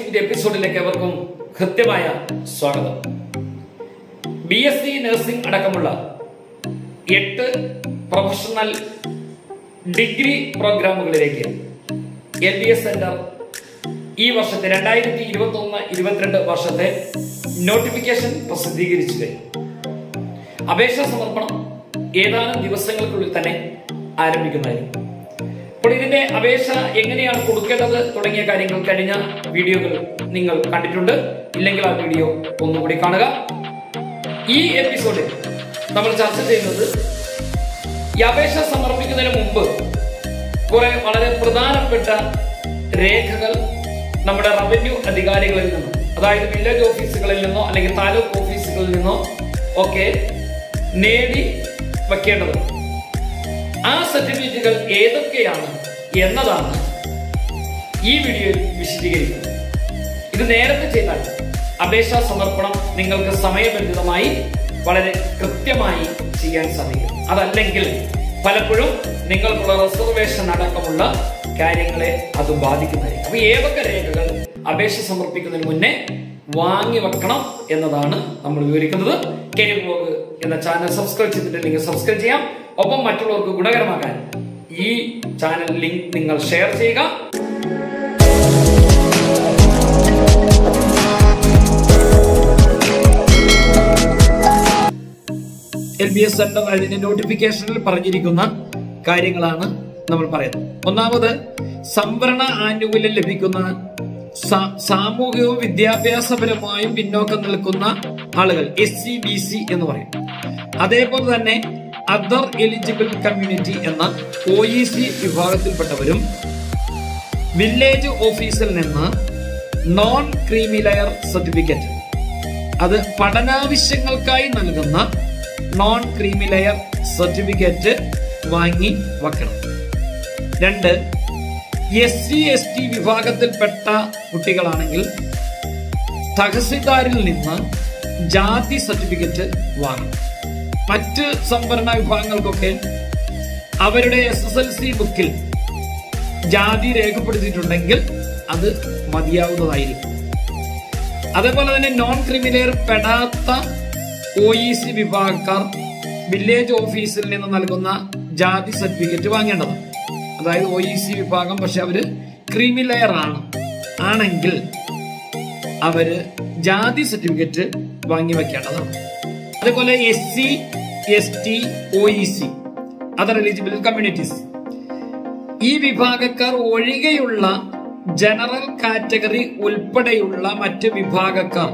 മ്യൂസിക്കിന്റെ എപ്പിസോഡിലേക്ക് എവർക്കും കൃത്യമായ സ്വാഗതം ബി എസ് സി നഴ്സിംഗ് അടക്കമുള്ള എട്ട് പ്രൊഫഷണൽ ഡിഗ്രി പ്രോഗ്രാമുകളിലേക്ക് എൽ ബി എസ് സെന്റർ ഈ വർഷത്തെ രണ്ടായിരത്തി ഇരുപത്തി ഒന്ന് ഇരുപത്തിരണ്ട് വർഷത്തെ നോട്ടിഫിക്കേഷൻ പ്രസിദ്ധീകരിച്ചു കഴിഞ്ഞു അപേക്ഷാ സമർപ്പണം ഏതാനും ദിവസങ്ങൾക്കുള്ളിൽ തന്നെ ആരംഭിക്കുന്നതായിരിക്കും അപ്പോൾ ഇതിന്റെ അപേക്ഷ എങ്ങനെയാണ് കൊടുക്കേണ്ടത് തുടങ്ങിയ കാര്യങ്ങൾ കഴിഞ്ഞ വീഡിയോകൾ നിങ്ങൾ കണ്ടിട്ടുണ്ട് ഇല്ലെങ്കിൽ ആ വീഡിയോ ഒന്നുകൂടി കാണുക ഈ എപ്പിസോഡിൽ നമ്മൾ ചർച്ച ചെയ്യുന്നത് ഈ അപേക്ഷ സമർപ്പിക്കുന്നതിന് മുമ്പ് കുറെ വളരെ പ്രധാനപ്പെട്ട രേഖകൾ നമ്മുടെ റവന്യൂ അധികാരികളിൽ നിന്നും അതായത് വില്ലേജ് ഓഫീസുകളിൽ നിന്നോ അല്ലെങ്കിൽ താലൂക്ക് ഓഫീസുകളിൽ നിന്നോ ഒക്കെ നേടി വെക്കേണ്ടതുണ്ട് ആ സർട്ടിഫിക്കറ്റുകൾ ഏതൊക്കെയാണ് എന്നതാണ് ഈ വീഡിയോയിൽ വിശദീകരിക്കുന്നത് ഇത് നേരത്തെ ചെയ്താൽ അപേക്ഷാ സമർപ്പണം നിങ്ങൾക്ക് സമയബന്ധിതമായി വളരെ കൃത്യമായി ചെയ്യാൻ സാധിക്കും അതല്ലെങ്കിൽ പലപ്പോഴും നിങ്ങൾക്കുള്ള റിസർവേഷൻ അടക്കമുള്ള കാര്യങ്ങളെ അത് ബാധിക്കുന്നതായിരിക്കും അപ്പൊ ഏതൊക്കെ രേഖകൾ അപേക്ഷ സമർപ്പിക്കുന്നതിന് മുന്നേ വാങ്ങി വെക്കണം എന്നതാണ് നമ്മൾ വിവരിക്കുന്നത് കരിയർ ബ്ലോഗ് എന്ന ചാനൽ സബ്സ്ക്രൈബ് ചെയ്തിട്ടില്ലെങ്കിൽ സബ്സ്ക്രൈബ് ചെയ്യാം ഒപ്പം മറ്റുള്ളവർക്ക് ഗുണകരമാകാൻ ഈ ചാനൽ ലിങ്ക് നിങ്ങൾ ഷെയർ ചെയ്യുക എൽ ബി എസ് സെന്റർ അതിന്റെ നോട്ടിഫിക്കേഷനിൽ പറഞ്ഞിരിക്കുന്ന കാര്യങ്ങളാണ് നമ്മൾ പറയുന്നത് ഒന്നാമത് സംവരണ ആനുകൂല്യം ലഭിക്കുന്ന സാ- സാമൂഹികവും വിദ്യാഭ്യാസപരമായും പിന്നോക്കം നിൽക്കുന്ന ആളുകൾ എസ് സി ബി സി എന്ന് പറയും അതേപോലെ തന്നെ അതർ എലിജിബിൾ കമ്മ്യൂണിറ്റി എന്ന ഒ ഇ സി വിഭാഗത്തിൽപ്പെട്ടവരും വില്ലേജ് ഓഫീസിൽ നിന്ന് നോൺ ക്രീമി ലെയർ സർട്ടിഫിക്കറ്റ് അത് പഠനാവശ്യങ്ങൾക്കായി നൽകുന്ന നോൺ ക്രീമി ലെയർ സർട്ടിഫിക്കറ്റ് വാങ്ങി വെക്കണം രണ്ട് എസ് സി എസ് ടി വിഭാഗത്തിൽപ്പെട്ട കുട്ടികളാണെങ്കിൽ തഹസിൽദാരിൽ നിന്ന് ജാതി സർട്ടിഫിക്കറ്റ് വാങ്ങണം മറ്റ് സംവരണ വിഭാഗങ്ങൾക്കൊക്കെ അവരുടെ എസ് എസ് എൽ സി ബുക്കിൽ ജാതി രേഖപ്പെടുത്തിയിട്ടുണ്ടെങ്കിൽ അത് മതിയാവുന്നതായിരിക്കും അതേപോലെ തന്നെ നോൺ ക്രിമിനൽ പെടാത്ത ഒ ഇ സി വിഭാഗക്കാർ വില്ലേജ് ഓഫീസിൽ നിന്ന് നൽകുന്ന ജാതി സർട്ടിഫിക്കറ്റ് വാങ്ങേണ്ടതാണ് അതായത് ഒ ഇ സി വിഭാഗം പക്ഷെ അവര് ക്രീമി ലെയർ ആണ് ആണെങ്കിൽ അവര് ജാതി സർട്ടിഫിക്കറ്റ് വാങ്ങി വെക്കേണ്ടതാണ് അതേപോലെ S C S T O E C other eligible communities ഈ വിഭാഗക്കാർ ഒഴികെയുള്ള ജനറൽ കാറ്റഗറി ഉൾപ്പെടെയുള്ള മറ്റ് വിഭാഗക്കാർ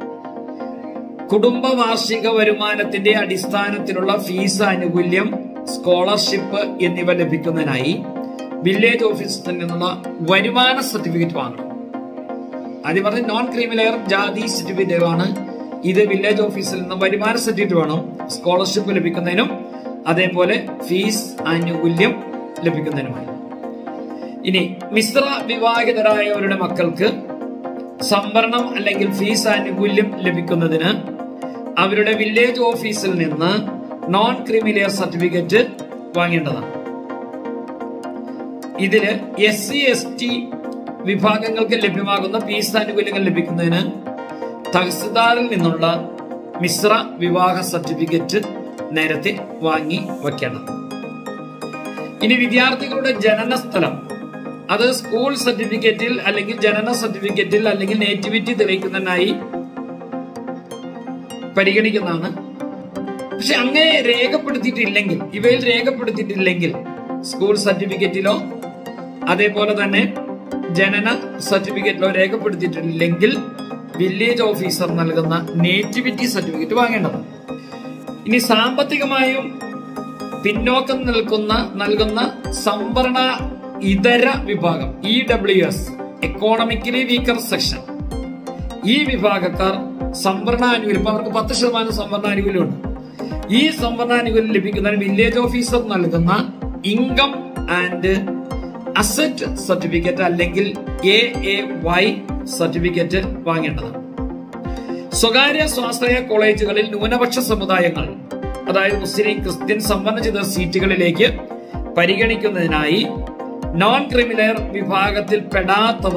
കുടുംബ വാർഷിക വരുമാനത്തിന്റെ അടിസ്ഥാനത്തിലുള്ള ഫീസ് ആനുകൂല്യം സ്കോളർഷിപ്പ് എന്നിവ ലഭിക്കുന്നതിനായി വില്ലേജ് ഓഫീസിൽ നിന്നുള്ള വരുമാന സർട്ടിഫിക്കറ്റ് വാങ്ങണം ആദ്യം പറഞ്ഞ നോൺ ക്രീമിലെയർ ജാതി സർട്ടിഫിക്കറ്റ് ആണ് ഇത് വില്ലേജ് ഓഫീസിൽ നിന്ന് വരുമാന സർട്ടിഫിക്കറ്റ് വേണം സ്കോളർഷിപ്പ് ലഭിക്കുന്നതിനും അതേപോലെ ഫീസ് ആനുകൂല്യം ലഭിക്കുന്നതിനുമായി ഇനി മിശ്ര വിവാഹിതരായവരുടെ മക്കൾക്ക് സംവരണം അല്ലെങ്കിൽ ഫീസ് ആനുകൂല്യം ലഭിക്കുന്നതിന് അവരുടെ വില്ലേജ് ഓഫീസിൽ നിന്ന് നോൺ ക്രിമിലെയർ സർട്ടിഫിക്കറ്റ് വാങ്ങേണ്ടതാണ് ഇതില് എസ് സി എസ് ടി വിഭാഗങ്ങൾക്ക് ലഭ്യമാകുന്ന ഫീസ് ആനുകൂല്യങ്ങൾ ലഭിക്കുന്നതിന് തഹസിൽദാറിൽ നിന്നുള്ള മിശ്ര വിവാഹ സർട്ടിഫിക്കറ്റ് നേരത്തെ വാങ്ങി വയ്ക്കേണ്ടത് ഇനി വിദ്യാർത്ഥികളുടെ ജനന സ്ഥലം അത് സ്കൂൾ സർട്ടിഫിക്കറ്റിൽ അല്ലെങ്കിൽ ജനന സർട്ടിഫിക്കറ്റിൽ അല്ലെങ്കിൽ നേറ്റിവിറ്റി തെളിയിക്കുന്നതിനായി പരിഗണിക്കുന്നതാണ് പക്ഷെ അങ്ങനെ രേഖപ്പെടുത്തിയിട്ടില്ലെങ്കിൽ ഇവയിൽ രേഖപ്പെടുത്തിയിട്ടില്ലെങ്കിൽ സ്കൂൾ സർട്ടിഫിക്കറ്റിലോ അതേപോലെ തന്നെ ജനന സർട്ടിഫിക്കറ്റിലോ രേഖപ്പെടുത്തിയിട്ടില്ലെങ്കിൽ വില്ലേജ് ഓഫീസർ നൽകുന്ന നേറ്റിവിറ്റി സർട്ടിഫിക്കറ്റ് വാങ്ങേണ്ടതാണ് ഇനി സാമ്പത്തികമായും പിന്നോക്കം നിൽക്കുന്ന നൽകുന്ന സംവരണ ഇതര വിഭാഗം E W S economically weaker section ഈ വിഭാഗക്കാർ സംവരണാനുകൂല്യം ഇപ്പൊ അവർക്ക് പത്ത് ശതമാനം സംവരണാനുകൂല്യമുണ്ട് ഈ സംവരണാനുകൂല്യം ലഭിക്കുന്നതിന് വില്ലേജ് ഓഫീസർ നൽകുന്ന ഇൻകം ആൻഡ് അസറ്റ് സർട്ടിഫിക്കറ്റ് അല്ലെങ്കിൽ എ എ വൈ സർട്ടിഫിക്കറ്റ് വാങ്ങേണ്ടതാണ് സ്വകാര്യ സ്വാശ്രയ കോളേജുകളിൽ ന്യൂനപക്ഷ സമുദായങ്ങൾ അതായത് മുസ്ലിം ക്രിസ്ത്യൻ സംവരണം ചെയ്ത സീറ്റുകളിലേക്ക് പരിഗണിക്കുന്നതിനായി നോൺ ക്രിമിനൽ വിഭാഗത്തിൽ പെടാത്തവർ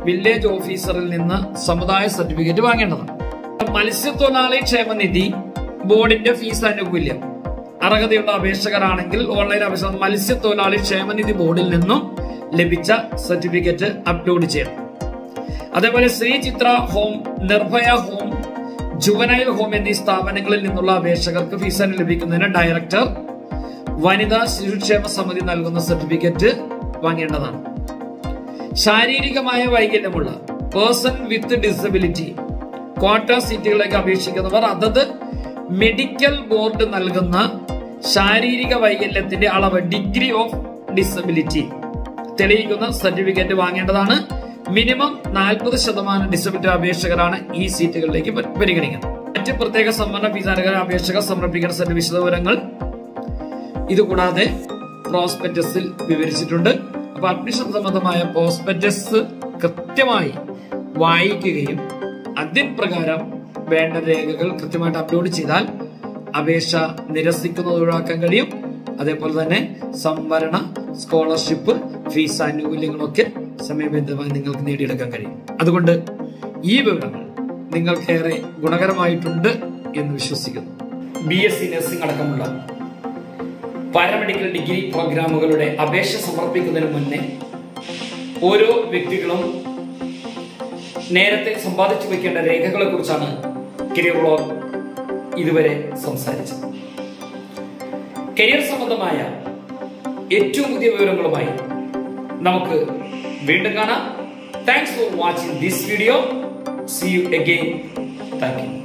വില്ലേജ് ഓഫീസറിൽ നിന്ന് സമുദായ സർട്ടിഫിക്കറ്റ് വാങ്ങേണ്ടതാണ് മത്സ്യത്തൊഴിലാളി ക്ഷേമനിധി ബോർഡിന്റെ ഫീസ് ആനുകൂല്യം അർഹതയുള്ള അപേക്ഷകരാണെങ്കിൽ ഓൺലൈൻ അപേക്ഷ മത്സ്യത്തൊഴിലാളി ക്ഷേമനിധി ബോർഡിൽ നിന്നും ലഭിച്ച സർട്ടിഫിക്കറ്റ് അപ്ലോഡ് ചെയ്യണം അതേപോലെ Sree Chitra home Nirbhaya home juvenile home എന്നീ സ്ഥാപനങ്ങളിൽ നിന്നുള്ള അപേക്ഷകർക്ക് ഫീസ് ലഭിക്കുന്നതിന് ഡയറക്ടർ വനിതാ ശിശുക്ഷേമ സമിതി നൽകുന്ന സർട്ടിഫിക്കറ്റ് വാങ്ങേണ്ടതാണ് ശാരീരികമായ വൈകല്യമുള്ള പേഴ്സൺ വിത്ത് ഡിസബിലിറ്റി ക്വാട്ട സീറ്റുകളിലേക്ക് അപേക്ഷിക്കുന്നവർ അതത് മെഡിക്കൽ ബോർഡ് നൽകുന്ന ശാരീരിക വൈകല്യത്തിന്റെ അളവ് ഡിഗ്രി ഓഫ് ഡിസബിലിറ്റി തെളിയിക്കുന്ന സർട്ടിഫിക്കറ്റ് വാങ്ങേണ്ടതാണ് മിനിമം നാൽപ്പത് ശതമാനം ഡിസബിലിറ്റി അപേക്ഷകരാണ് ഈ സീറ്റുകളിലേക്ക് പ- പരിഗണിക്കുന്നത് മറ്റ് പ്രത്യേക സംവരണ ഫീസ് അർഹത അപേക്ഷകർ സമർപ്പിക്കേണ്ട സർട്ടിഫിക്കറ്റ് വിശദവിവരങ്ങൾ ഇതുകൂടാതെ പ്രോസ്പെക്ടസിൽ വിവരിച്ചിട്ടുണ്ട് അപ്പൊ അഡ്മിഷൻ സംബന്ധമായ പ്രോസ്പെക്ടസ് കൃത്യമായി വായിക്കുകയും അതിൻ പ്രകാരം വേണ്ട രേഖകൾ കൃത്യമായിട്ട് അപ്ലോഡ് ചെയ്താൽ അപേക്ഷ നിരസിക്കുന്നത് ഒഴിവാക്കാൻ കഴിയും അതേപോലെ തന്നെ സംവരണ സ്കോളർഷിപ്പ് ഫീസ് ആനുകൂല്യങ്ങളൊക്കെ സമയബന്ധിതമായി നിങ്ങൾക്ക് നേടിയെടുക്കാൻ കഴിയും അതുകൊണ്ട് ഈ വിവരങ്ങൾ നിങ്ങൾക്കേറെ ഗുണകരമായിട്ടുണ്ട് എന്ന് വിശ്വസിക്കുന്നു ബി എസ് സി നഴ്സിംഗ് അടക്കമുള്ള പാരാമെഡിക്കൽ ഡിഗ്രി പ്രോഗ്രാമുകളുടെ അപേക്ഷ സമർപ്പിക്കുന്നതിന് മുന്നേ ഓരോ വ്യക്തികളും നേരത്തെ സമ്പാദിച്ചു വെക്കേണ്ട രേഖകളെ കുറിച്ചാണ് കരിയർ ബ്ലോഗ് ഇതുവരെ സംസാരിച്ചത് കരിയർ സംബന്ധമായ ഏറ്റവും പുതിയ വിവരങ്ങളുമായി നമുക്ക് വീണ്ടും കാണാം thanks for watching this video see you again thank U